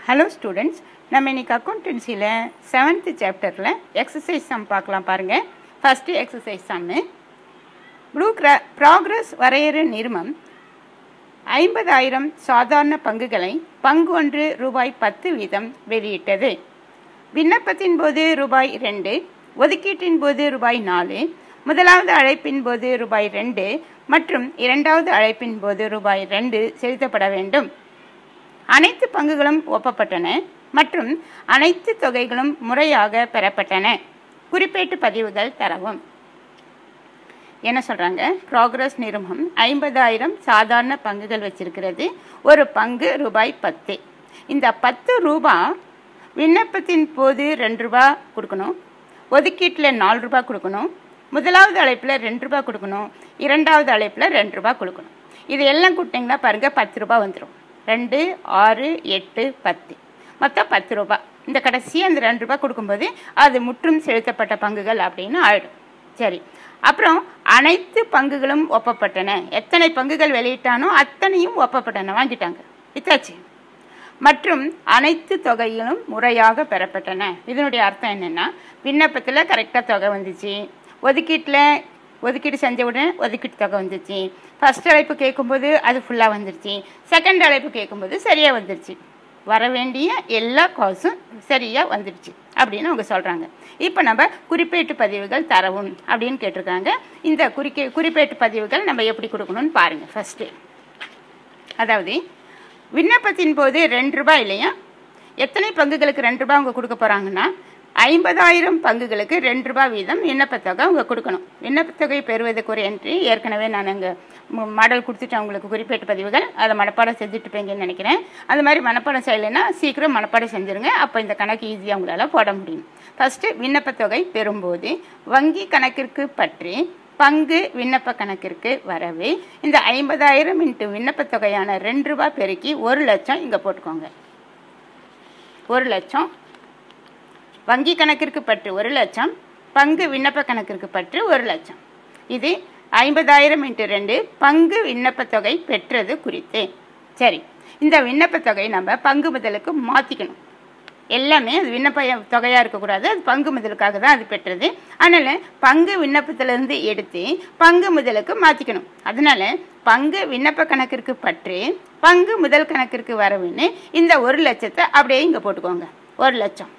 hello students நம்ம இன்னைக்கு அக்கௌண்டன்சியில் செவன்த்து சாப்டரில் எக்ஸசைஸ் சம் பார்க்கலாம் பாருங்கள் ஃபஸ்ட்டு எக்ஸசைஸ் சம்மு ப்ளூ கிரா ப்ராக்ரஸ் வரையறு நிறுமம் ஐம்பதாயிரம் சாதாரண பங்குகளை பங்கு ஒன்று ரூபாய் பத்து வீதம் வெளியிட்டது விண்ணப்பத்தின் போது ரூபாய் ரெண்டு ஒதுக்கீட்டின் போது ரூபாய் நாலு முதலாவது அழைப்பின் போது ரூபாய் ரெண்டு மற்றும் இரண்டாவது அழைப்பின் போது ரூபாய் ரெண்டு செலுத்தப்பட வேண்டும் அனைத்து பங்குகளும் ஒப்பப்பட்டன மற்றும் அனைத்து தொகைகளும் முறையாக பெறப்பட்டன குறிப்பேட்டு பதிவுகள் தரவும் என்ன சொல்கிறாங்க ப்ராக்ரஸ் நிறுவனம் ஐம்பதாயிரம் சாதாரண பங்குகள் வச்சிருக்கிறது ஒரு பங்கு ரூபாய் பத்து இந்த பத்து ரூபா விண்ணப்பத்தின் போது ரெண்டு ரூபா கொடுக்கணும் ஒதுக்கீட்டில் நாலு ரூபா கொடுக்கணும் முதலாவது அழைப்பில் ரெண்டு ரூபா கொடுக்கணும் இரண்டாவது அழைப்பில் ரெண்டு ரூபா கொடுக்கணும் இது எல்லாம் கொடுத்தீங்கன்னா பாருங்கள் பத்து ரூபா வந்துடும் ரெண்டு ஆறு எட்டு பத்து மொத்தம் பத்து ரூபா இந்த கடைசியாக அந்த ரெண்டு ரூபா கொடுக்கும்போது அது முற்றும் செலுத்தப்பட்ட பங்குகள் அப்படின்னு ஆயிடும் சரி அப்புறம் அனைத்து பங்குகளும் ஒப்பப்பட்டன எத்தனை பங்குகள் வெளியிட்டானோ அத்தனையும் ஒப்பப்பட்டன வாங்கிட்டாங்க வித்தாச்சு மற்றும் அனைத்து தொகைகளும் முறையாக பெறப்பட்டன இதனுடைய அர்த்தம் என்னென்னா விண்ணப்பத்தில் கரெக்டாக தொகை வந்துச்சு ஒதுக்கீட்டில் ஒதுக்கீடு செஞ்ச உடனே ஒதுக்கீட்டு தொகை வந்துச்சு ஃபஸ்ட் அழைப்பு கேட்கும்போது அது ஃபுல்லாக வந்துருச்சு செகண்ட் அழைப்பு கேட்கும்போது சரியாக வந்துருச்சு வர வேண்டிய எல்லா காசும் சரியாக வந்துடுச்சு அப்படின்னு அவங்க சொல்கிறாங்க இப்போ நம்ம குறிப்பேட்டு பதிவுகள் தரவும் அப்படின்னு கேட்டிருக்காங்க இந்த குறிக்கே குறிப்பேட்டு பதிவுகள் நம்ம எப்படி கொடுக்கணும்னு பாருங்கள் ஃபஸ்ட்டு அதாவது விண்ணப்பத்தின் போது ரெண்டு ரூபாய் இல்லையா எத்தனை பங்குகளுக்கு ரெண்டு ரூபாய் அவங்க கொடுக்க போகிறாங்கன்னா ஐம்பதாயிரம் பங்குகளுக்கு ரெண்டு ரூபாய் வீதம் விண்ணப்பத்தொகை அவங்க கொடுக்கணும் விண்ணப்பத்தொகை பெறுவதற்கு ஒரு என்ட்ரி ஏற்கனவே நான் அங்கே மாடல் கொடுத்துட்டு அவங்களுக்கு குறிப்பேட்டு பதிவுகள் அதை மனப்பாடம் செஞ்சுட்டுப்பீங்கன்னு நினைக்கிறேன் அந்த மாதிரி மனப்பாடம் செய்யலைன்னா சீக்கிரம் மனப்பாடம் செஞ்சுருங்க அப்போ இந்த கணக்கு ஈஸியாக உங்களால் போட முடியும் ஃபஸ்ட்டு விண்ணப்பத்தொகை பெறும்போது வங்கி கணக்கிற்கு பற்றி பங்கு விண்ணப்ப கணக்கிற்கு வரவே இந்த ஐம்பதாயிரம் இன்ட்டு விண்ணப்பத்தொகையான ரெண்டு ரூபாய் பெருக்கி ஒரு லட்சம் இங்கே போட்டுக்கோங்க ஒரு லட்சம் வங்கி கணக்கிற்கு பற்று ஒரு லட்சம் பங்கு விண்ணப்ப கணக்கிற்கு பற்று ஒரு லட்சம் இது ஐம்பதாயிரம் இன்ட்டு ரெண்டு பங்கு விண்ணப்பத்தொகை பெற்றது குறித்து சரி இந்த விண்ணப்பத்தொகை நம்ம பங்கு முதலுக்கு மாற்றிக்கணும் எல்லாமே அது விண்ணப்ப தொகையாக இருக்கக்கூடாது அது பங்கு முதலுக்காக தான் அது பெற்றது அதனால் பங்கு விண்ணப்பத்திலேருந்து எடுத்து பங்கு முதலுக்கு மாற்றிக்கணும் அதனால் பங்கு விண்ணப்ப கணக்கிற்கு பற்று பங்கு முதல் கணக்கிற்கு வரவுன்னு இந்த ஒரு லட்சத்தை அப்படியே இங்கே போட்டுக்கோங்க ஒரு லட்சம்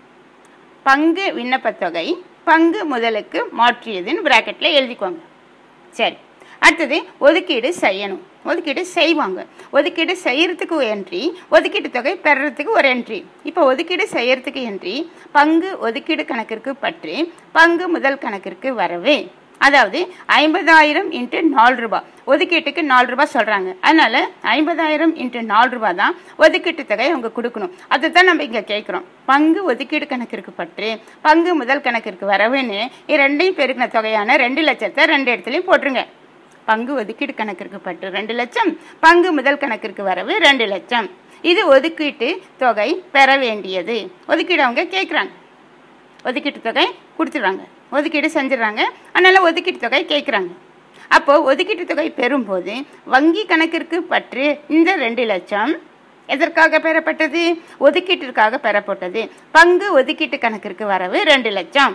பங்கு விண்ணப்பத்தொகை பங்கு முதலுக்கு மாற்றியதுன்னு ப்ராக்கெட்டில் எழுதிக்கோங்க சரி அடுத்தது ஒதுக்கீடு செய்யணும் ஒதுக்கீடு செய்வாங்க ஒதுக்கீடு செய்யறதுக்கு ஒரு என்ட்ரி ஒதுக்கீட்டு தொகை பெறறதுக்கு ஒரு என்ட்ரி இப்போ ஒதுக்கீடு செய்யறதுக்கு என்ட்ரி பங்கு ஒதுக்கீடு கணக்கிற்கு பற்று பங்கு முதல் கணக்கிற்கு வரவே அதாவது ஐம்பதாயிரம் இன்ட்டு நாலு ரூபா ஒதுக்கீட்டுக்கு நாலு ரூபா சொல்கிறாங்க அதனால் ஐம்பதாயிரம் இன்ட்டு நாலு ரூபா தான் ஒதுக்கீட்டு தொகை அவங்க கொடுக்கணும் அதை தான் நம்ம இங்கே கேட்குறோம் பங்கு ஒதுக்கீடு கணக்கிற்கு பற்று பங்கு முதல் கணக்கிற்கு வரவுன்னு ரெண்டையும் பெருக்கின தொகையான ரெண்டு லட்சத்தை ரெண்டு இடத்துலையும் போட்டுருங்க பங்கு ஒதுக்கீடு கணக்கிற்கு பற்று ரெண்டு லட்சம் பங்கு முதல் கணக்கிற்கு வரவு ரெண்டு லட்சம் இது ஒதுக்கீட்டு தொகை பெற வேண்டியது ஒதுக்கீடு அவங்க கேட்குறாங்க ஒதுக்கீட்டு தொகை கொடுத்துட்றாங்க ஒதுக்கீடு செஞ்சிடறாங்க அதனால் ஒதுக்கீட்டு தொகை கேட்குறாங்க அப்போது ஒதுக்கீட்டு தொகை பெறும்போது வங்கி கணக்கிற்கு பற்று இந்த ரெண்டு லட்சம் எதற்காக பெறப்பட்டது ஒதுக்கீட்டிற்காக பெறப்பட்டது பங்கு ஒதுக்கீட்டு கணக்கிற்கு வரவு ரெண்டு லட்சம்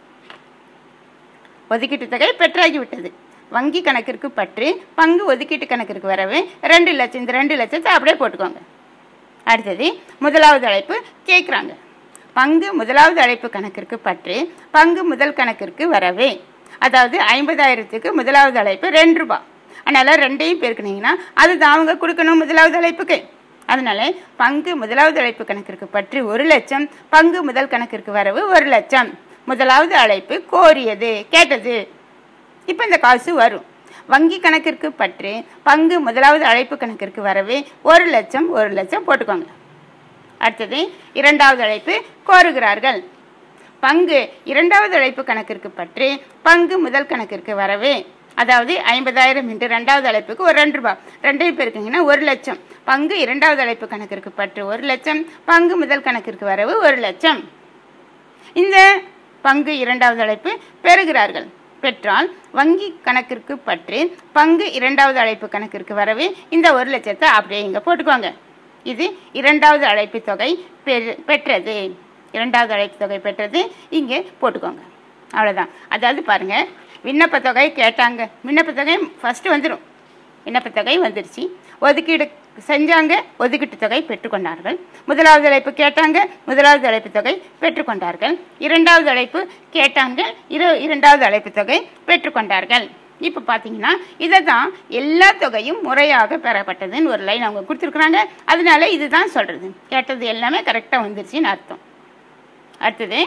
ஒதுக்கீட்டு தொகை பெற்றாகிவிட்டது வங்கி கணக்கிற்கு பற்று பங்கு ஒதுக்கீட்டு கணக்கிற்கு வரவு ரெண்டு லட்சம் இந்த ரெண்டு லட்சத்தை அப்படியே போட்டுக்கோங்க அடுத்தது முதலாவது அழைப்பு கேட்குறாங்க பங்கு முதலாவது அழைப்பு கணக்கிற்கு பற்று பங்கு முதல் கணக்கிற்கு வரவே அதாவது ஐம்பதாயிரத்துக்கு முதலாவது அழைப்பு ரெண்டு ரூபா அதனால் ரெண்டையும் பெருக்கினீங்கன்னா அதுதான் அவங்க கொடுக்கணும் முதலாவது அழைப்புக்கு அதனால பங்கு முதலாவது அழைப்பு கணக்கிற்கு பற்றி ஒரு லட்சம் பங்கு முதல் கணக்கிற்கு வரவு ஒரு லட்சம் முதலாவது அழைப்பு கோரியது கேட்டது இப்போ இந்த காசு வரும் வங்கி கணக்கிற்கு பற்று பங்கு முதலாவது அழைப்பு கணக்கிற்கு வரவே ஒரு லட்சம் ஒரு லட்சம் போட்டுக்கோங்க அடுத்தது இரண்டாவது அழைப்பு கோருகிறார்கள் பங்கு இரண்டாவது அழைப்பு கணக்கிற்கு பற்று பங்கு முதல் கணக்கிற்கு வரவே அதாவது ஐம்பதாயிரம் இன்று ரெண்டாவது அழைப்புக்கு ஒரு ரெண்டு ரூபாய் ரெண்டையும் பெருக்குங்கன்னா ஒரு லட்சம் பங்கு இரண்டாவது அழைப்பு கணக்கிற்கு பற்று ஒரு லட்சம் பங்கு முதல் கணக்கிற்கு வரவு ஒரு லட்சம் இந்த பங்கு இரண்டாவது அழைப்பு பெறுகிறார்கள் பெற்றால் வங்கி கணக்கிற்கு பற்று பங்கு இரண்டாவது அழைப்பு கணக்கிற்கு வரவே இந்த ஒரு லட்சத்தை அப்படியே இங்கே போட்டுக்கோங்க இது இரண்டாவது அழைப்பு தொகை பெறு- பெற்றது இரண்டாவது அழைப்பு தொகை பெற்றது இங்கே போட்டுக்கோங்க அவ்வளோதான் அதாவது பாருங்க விண்ணப்ப தொகை கேட்டாங்க விண்ணப்ப தொகை ஃபஸ்ட்டு வந்துடும் விண்ணப்ப தொகை வந்துருச்சு ஒதுக்கீடு செஞ்சாங்க ஒதுக்கீட்டு தொகை பெற்றுக்கொண்டார்கள் முதலாவது அழைப்பு கேட்டாங்க முதலாவது அழைப்பு தொகை பெற்றுக்கொண்டார்கள் இரண்டாவது அழைப்பு கேட்டாங்க இரு இரண்டாவது அழைப்பு தொகை பெற்றுக்கொண்டார்கள் இப்போ பார்த்தீங்கன்னா இதை தான் எல்லா தொகையும் முறையாக பெறப்பட்டதுன்னு ஒரு லைன் அவங்க கொடுத்துருக்குறாங்க அதனால இதுதான் சொல்கிறது கேட்டது எல்லாமே கரெக்டாக வந்துருச்சுன்னு அர்த்தம் அடுத்தது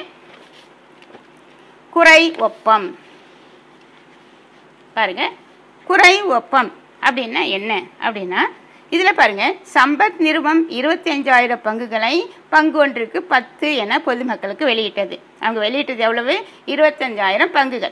குறை ஒப்பம் பாருங்க குறை ஒப்பம் அப்படின்னா என்ன அப்படின்னா இதில் பாருங்க சம்பத் நிறுவம் இருபத்தி அஞ்சாயிரம் பங்குகளை பங்கு ஒன்றுக்கு பத்து என பொதுமக்களுக்கு வெளியிட்டது அவங்க வெளியிட்டது எவ்வளவு இருபத்தஞ்சாயிரம் பங்குகள்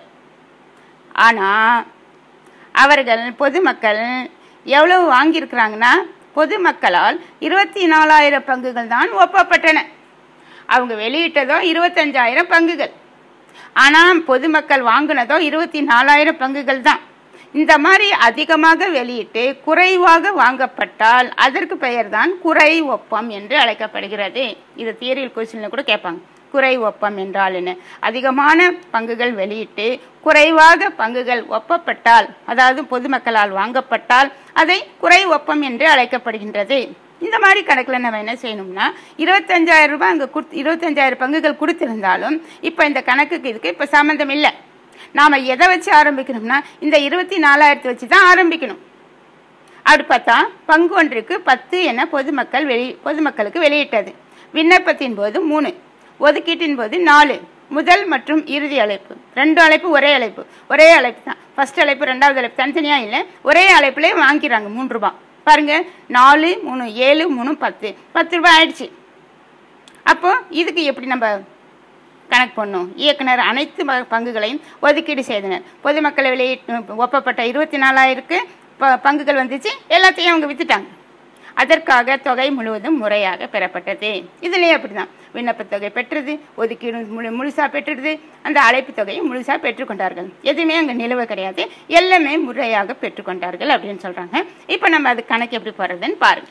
ஆனால் அவர்கள் பொதுமக்கள் எவ்வளவு வாங்கியிருக்கிறாங்கன்னா பொதுமக்களால் இருபத்தி நாலாயிரம் பங்குகள் தான் ஒப்பப்பட்டன அவங்க வெளியிட்டதோ இருபத்தஞ்சாயிரம் பங்குகள் ஆனால் பொதுமக்கள் வாங்கினதோ இருபத்தி நாலாயிரம் பங்குகள் தான் இந்த மாதிரி அதிகமாக வெளியிட்டு குறைவாக வாங்கப்பட்டால் அதற்கு பெயர்தான் குறை ஒப்பம் என்று அழைக்கப்படுகிறது இது தியரியல் கொஸ்டினில் கூட கேட்பாங்க குறை ஒப்பம் என்றால் என்ன அதிகமான பங்குகள் வெளியிட்டு குறைவாக பங்குகள் ஒப்பப்பட்டால் அதாவது பொதுமக்களால் வாங்கப்பட்டால் அதை குறை ஒப்பம் என்று அழைக்கப்படுகின்றது இந்த மாதிரி கணக்கில் நம்ம என்ன செய்யணும்னா இருபத்தஞ்சாயிரம் ரூபாய் அங்கே கொடுத்து இருபத்தஞ்சாயிரம் பங்குகள் கொடுத்திருந்தாலும் இப்போ இந்த கணக்குக்கு இதுக்கு இப்போ சம்மந்தம் இல்லை நாம் எதை வச்சு ஆரம்பிக்கணும்னா இந்த இருபத்தி நாலாயிரத்தை வச்சு தான் ஆரம்பிக்கணும் அப்படி பார்த்தா பங்கு ஒன்றுக்கு பத்து என பொதுமக்கள் வெளி பொதுமக்களுக்கு வெளியிட்டது விண்ணப்பத்தின் போது மூணு ஒதுக்கீட்டின் போது நாலு முதல் மற்றும் இறுதி அழைப்பு ரெண்டு அழைப்பு ஒரே அழைப்பு ஒரே அழைப்பு தான் ஃபர்ஸ்ட் அழைப்பு ரெண்டாவது அழைப்பு தனித்தனியாக இல்லை ஒரே அழைப்புலேயே வாங்கிக்கிறாங்க மூணு ரூபாய் பாருங்க நாலு மூணு ஏழு மூணு பத்து பத்து ரூபாய் ஆயிடுச்சு அப்போ இதுக்கு எப்படி நம்ம கணக்கு பண்ணும் இயக்குனர் அனைத்து ப- பங்குகளையும் ஒதுக்கீடு செய்தனர் பொதுமக்களை வெளியிட்டு ஒப்பப்பட்ட இருபத்தி நாலாயிருக்கு ப பங்குகள் வந்துச்சு எல்லாத்தையும் அவங்க வித்துட்டாங்க அதற்காக தொகை முழுவதும் முறையாக பெறப்பட்டது இதுலேயே அப்படிதான் விண்ணப்பத் தொகை பெற்றது ஒதுக்கீடு முழு முழுசாக பெற்றுடுது அந்த அழைப்பு தொகையும் முழுசாக பெற்றுக்கொண்டார்கள் எதுவுமே அங்கே நிலுவை கிடையாது எல்லாமே முறையாக பெற்றுக்கொண்டார்கள் அப்படின்னு சொல்கிறாங்க இப்போ நம்ம அது கணக்கு எப்படி போடுறதுன்னு பாருங்க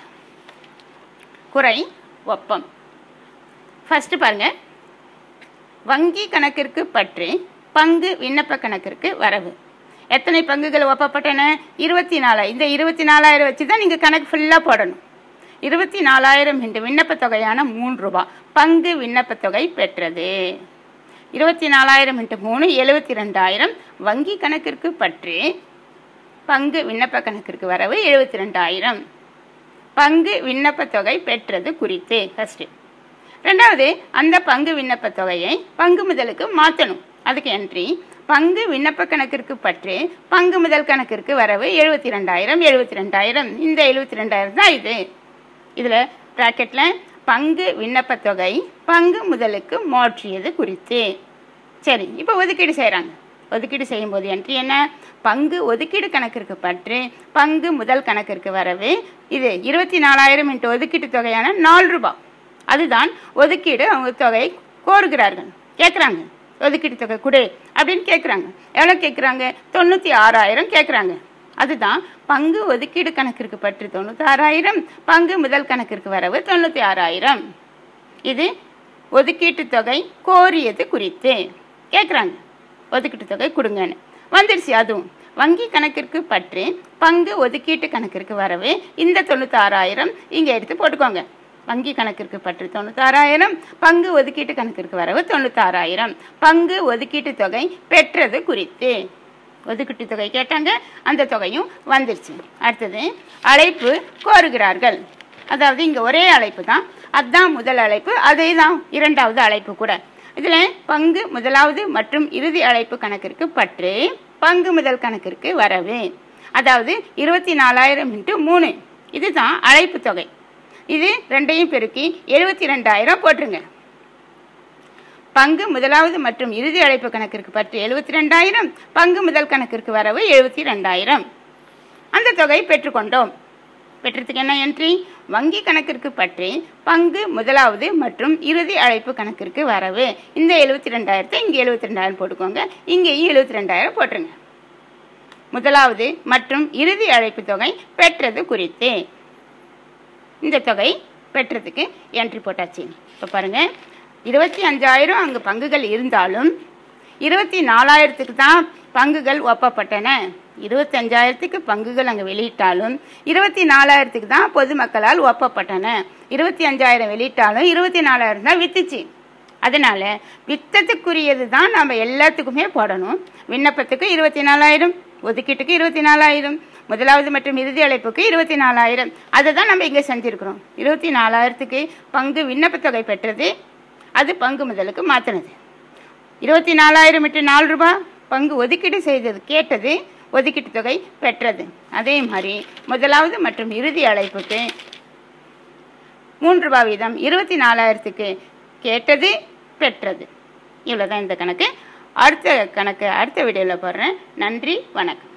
குறை ஒப்பம் ஃபர்ஸ்ட் பாருங்க வங்கி கணக்கிற்கு பற்றி பங்கு விண்ணப்ப கணக்கிற்கு வரவு எத்தனை பங்குகள் ஒப்பப்பட்டன இருபத்தி நாலாயிரம் இந்த இருபத்தி நாலாயிரம் வச்சு தான் நீங்கள் கணக்கு ஃபுல்லாக போடணும் இருபத்தி நாலாயிரம் என்று விண்ணப்ப தொகையான மூன்று ரூபாய் பங்கு விண்ணப்ப தொகை பெற்றது இருபத்தி நாலாயிரம் இன்ட்டு மூணு எழுபத்தி ரெண்டாயிரம் வங்கி கணக்கிற்கு பற்றி பங்கு விண்ணப்ப கணக்கிற்கு வரவு எழுபத்தி ரெண்டாயிரம் பங்கு விண்ணப்ப தொகை பெற்றது குறித்து ஃபர்ஸ்ட் ரெண்டாவது அந்த பங்கு விண்ணப்ப தொகையை பங்கு முதலுக்கு மாற்றணும் அதுக்கு என்ட்ரி பங்கு விண்ணப்ப கணக்கிற்கு பற்று பங்கு முதல் கணக்கிற்கு வரவு எழுபத்தி ரெண்டாயிரம் எழுபத்தி ரெண்டாயிரம் இந்த எழுபத்தி ரெண்டாயிரம் தான் இது இதில் ப்ராக்கெட்டில் பங்கு விண்ணப்ப தொகை பங்கு முதலுக்கு மாற்றியது குறித்து சரி இப்போ ஒதுக்கீடு செய்கிறாங்க ஒதுக்கீடு செய்யும்போது என்ட்ரி என்ன பங்கு ஒதுக்கீடு கணக்கிற்கு பற்று பங்கு முதல் கணக்கிற்கு வரவு இது இருபத்தி நாலாயிரம் இன்ட்டு ஒதுக்கீட்டு தொகையான நாலு ரூபாய் அதுதான் ஒதுக்கீடு அவங்க தொகை கோருகிறார்கள் கேட்குறாங்க ஒதுக்கீட்டு தொகை கொடு அப்படின்னு கேட்குறாங்க எவ்வளோ கேட்குறாங்க தொண்ணூற்றி ஆறாயிரம் கேட்குறாங்க அதுதான் பங்கு ஒதுக்கீடு கணக்கிற்கு பற்று தொண்ணூத்தாறாயிரம் பங்கு முதல் கணக்கிற்கு வரவு தொண்ணூற்றி ஆறாயிரம் இது ஒதுக்கீட்டு தொகை கோரியது குறித்து கேட்குறாங்க ஒதுக்கீட்டு தொகை கொடுங்கன்னு வந்துடுச்சு அதுவும் வங்கி கணக்கிற்கு பற்று பங்கு ஒதுக்கீட்டு கணக்கிற்கு வரவு இந்த தொண்ணூத்தாறாயிரம் இங்கே எடுத்து போட்டுக்கோங்க வங்கி கணக்கிற்கு பற்று தொண்ணூத்தாறாயிரம் பங்கு ஒதுக்கீட்டு கணக்கிற்கு வரவு தொண்ணூத்தாறாயிரம் பங்கு ஒதுக்கீட்டு தொகை பெற்றது குறித்து ஒதுக்கீட்டு தொகை கேட்டாங்க அந்த தொகையும் வந்துருச்சு அடுத்தது அழைப்பு கோருகிறார்கள் அதாவது இங்கே ஒரே அழைப்பு தான் அதுதான் முதல் அழைப்பு அதே தான் இரண்டாவது அழைப்பு கூட இதில் பங்கு முதலாவது மற்றும் இறுதி அழைப்பு கணக்கிற்கு பற்று பங்கு முதல் கணக்கிற்கு வரவு அதாவது இருபத்தி நாலாயிரம் இன்ட்டு மூணு இதுதான் அழைப்பு தொகை இது ரெண்டையும் பெருக்கி எழுபத்தி ரெண்டாயிரம் போட்டுருங்க பங்கு முதலாவது மற்றும் இறுதி அழைப்பு கணக்கிற்கு பற்று எழுபத்தி ரெண்டாயிரம் பங்கு முதல் கணக்கிற்கு வரவு எழுபத்தி ரெண்டாயிரம் அந்த தொகை பெற்றுக்கொண்டோம் பெற்றதுக்கு என்ன என்ட்ரி வங்கி கணக்கிற்கு பற்றி பங்கு முதலாவது மற்றும் இறுதி அழைப்பு கணக்கிற்கு வரவு இந்த எழுபத்தி ரெண்டாயிரத்தை இங்கே எழுபத்தி ரெண்டாயிரம் போட்டுக்கோங்க இங்கேயும் எழுபத்தி ரெண்டாயிரம் போட்டுருங்க முதலாவது மற்றும் இறுதி அழைப்பு தொகை பெற்றது குறித்து இந்த தொகை பெற்றதுக்கு என்ட்ரி போட்டாச்சு இப்போ பாருங்கள் இருபத்தி அஞ்சாயிரம் அங்கே பங்குகள் இருந்தாலும் இருபத்தி நாலாயிரத்துக்கு தான் பங்குகள் ஒப்பப்பட்டன இருபத்தஞ்சாயிரத்துக்கு பங்குகள் அங்கே வெளியிட்டாலும் இருபத்தி நாலாயிரத்துக்கு தான் பொதுமக்களால் ஒப்பப்பட்டன இருபத்தி அஞ்சாயிரம் வெளியிட்டாலும் இருபத்தி நாலாயிரம் தான் வித்துச்சு அதனால வித்தத்துக்குரியது தான் நம்ம எல்லாத்துக்குமே போடணும் விண்ணப்பத்துக்கு இருபத்தி நாலாயிரம் ஒதுக்கீட்டுக்கு இருபத்தி நாலாயிரம் முதலாவது மற்றும் இறுதி அழைப்புக்கு இருபத்தி நாலாயிரம் அதை தான் நம்ம இங்கே செஞ்சுருக்கிறோம் இருபத்தி நாலாயிரத்துக்கு பங்கு விண்ணப்பத்தொகை பெற்றது அது பங்கு முதலுக்கு மாற்றினது இருபத்தி நாலாயிரம் விட்டு நாலு ரூபாய் பங்கு ஒதுக்கீடு செய்தது கேட்டது ஒதுக்கீட்டு தொகை பெற்றது அதே மாதிரி முதலாவது மற்றும் இறுதி அழைப்புக்கு மூன்று ரூபாய் வீதம் இருபத்தி நாலாயிரத்துக்கு கேட்டது பெற்றது இவ்வளோதான் இந்த கணக்கு அடுத்த கணக்கு அடுத்த வீடியோவில் போடுறேன் நன்றி வணக்கம்